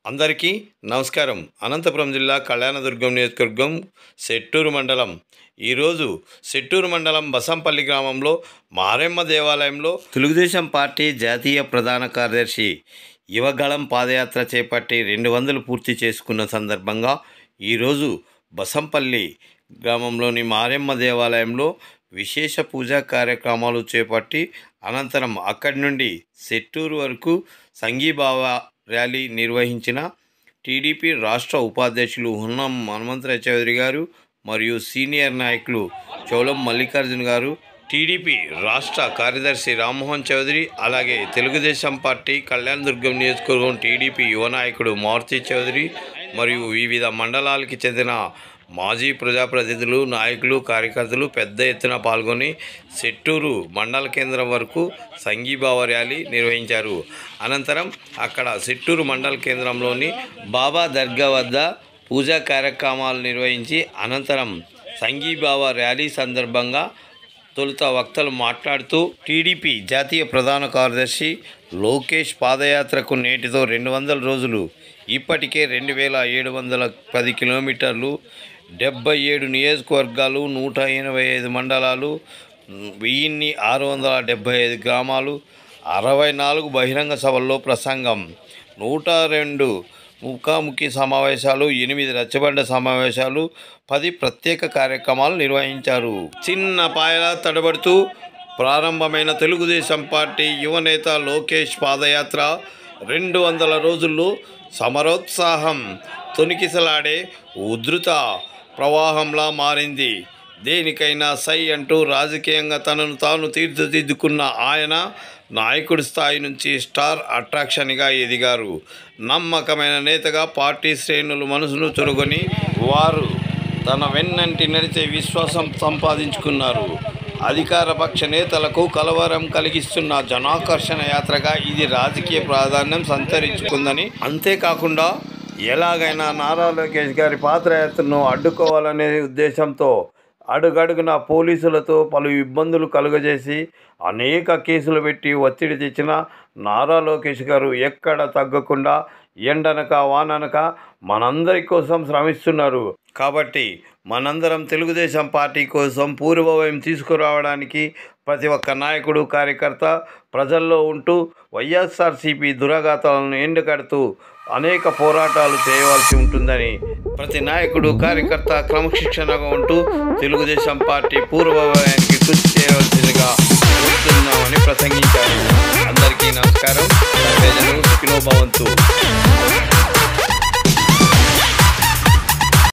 అందరికీ నమస్కారం అనంతపురం జిల్లా కళ్యాణదుర్గం నియోజకవర్గం సెట్టూరు మండలం ఈరోజు సెట్టూరు మండలం బసంపల్లి గ్రామంలో మారెమ్మ దేవాలయంలో తెలుగుదేశం పార్టీ జాతీయ ప్రధాన కార్యదర్శి యువగళం పాదయాత్ర చేపట్టి రెండు వందలు పూర్తి చేసుకున్న సందర్భంగా ఈరోజు బసంపల్లి గ్రామంలోని మారెమ్మ దేవాలయంలో విశేష పూజా కార్యక్రమాలు చేపట్టి అనంతరం అక్కడి నుండి సెట్టూరు వరకు సంఘీభావ ర్యాలీ నిర్వహించిన టీడీపీ రాష్ట్ర ఉపాధ్యక్షులు హున్నం హనుమంతరాయ చౌదరి గారు మరియు సీనియర్ నాయకులు చౌలం మల్లికార్జున గారు టీడీపీ రాష్ట్ర కార్యదర్శి రామ్మోహన్ చౌదరి అలాగే తెలుగుదేశం పార్టీ కళ్యాణదుర్గం నియోజకవర్గం టీడీపీ యువ నాయకుడు మారుతి చౌదరి మరియు వివిధ మండలాలకి చెందిన మాజీ ప్రజాప్రతినిధులు నాయకులు కార్యకర్తలు పెద్ద ఎత్తున పాల్గొని సెట్టూరు మండల కేంద్రం వరకు సంఘీభావ ర్యాలీ నిర్వహించారు అనంతరం అక్కడ సెట్టూరు మండల కేంద్రంలోని బాబా దర్గా వద్ద పూజా కార్యక్రమాలు నిర్వహించి అనంతరం సంఘీభావ ర్యాలీ సందర్భంగా తొలుత వక్తలు మాట్లాడుతూ టీడీపీ జాతీయ ప్రధాన కార్యదర్శి లోకేష్ పాదయాత్రకు నేటితో రెండు వందల రోజులు ఇప్పటికే రెండు వేల ఏడు వందల పది కిలోమీటర్లు డెబ్బై ఏడు నియోజకవర్గాలు నూట ఎనభై ఐదు మండలాలు వెయ్యిన్ని ఆరు వందల డెబ్బై ఐదు గ్రామాలు అరవై నాలుగు బహిరంగ సభల్లో ప్రసంగం నూట రెండు ముఖాముఖి సమావేశాలు ఎనిమిది రచ్చబండ సమావేశాలు పది ప్రత్యేక కార్యక్రమాలు నిర్వహించారు చిన్న పాయలా తడబడుతూ ప్రారంభమైన తెలుగుదేశం పార్టీ యువనేత లోకేష్ పాదయాత్ర రెండు వందల రోజుల్లో సమరోత్సాహం తొనికిసలాడే ఉధృత ప్రవాహంలా మారింది దేనికైనా సై అంటూ రాజకీయంగా తనను తాను తీర్చిదిద్దుకున్న ఆయన నాయకుడి స్థాయి నుంచి స్టార్ అట్రాక్షన్గా ఎదిగారు నమ్మకమైన నేతగా పార్టీ శ్రేణులు మనసును చురుగొని వారు తన వెన్నంటి నడిచే విశ్వాసం సంపాదించుకున్నారు అధికార పక్ష నేతలకు కలవరం కలిగిస్తున్న జనాకర్షణ యాత్రగా ఇది రాజకీయ ప్రాధాన్యం సంతరించుకుందని అంతేకాకుండా ఎలాగైనా నారా లోకేష్ గారి పాదయాత్రను అడ్డుకోవాలనే ఉద్దేశంతో అడుగడుగున పోలీసులతో పలు ఇబ్బందులు కలుగజేసి అనేక కేసులు పెట్టి ఒత్తిడి తెచ్చిన నారా లోకేష్ గారు ఎక్కడ తగ్గకుండా ఎండనక వాననక మనందరి కోసం శ్రమిస్తున్నారు కాబట్టి మనందరం తెలుగుదేశం పార్టీ కోసం పూర్వవయం తీసుకురావడానికి ప్రతి ఒక్క నాయకుడు కార్యకర్త ప్రజల్లో ఉంటూ వైఎస్ఆర్సీపీ దురాఘాతాలను ఎండకడుతూ అనేక పోరాటాలు చేయవలసి ఉంటుందని ప్రతి నాయకుడు కార్యకర్త క్రమశిక్షణగా ఉంటూ తెలుగుదేశం పార్టీ పూర్వవయానికి కృషి చేయవలసిందిగా కోరుతున్నామని ప్రసంగించారు అందరికీ నమస్కారం సర్వేజనులు సుఖినో భవంతు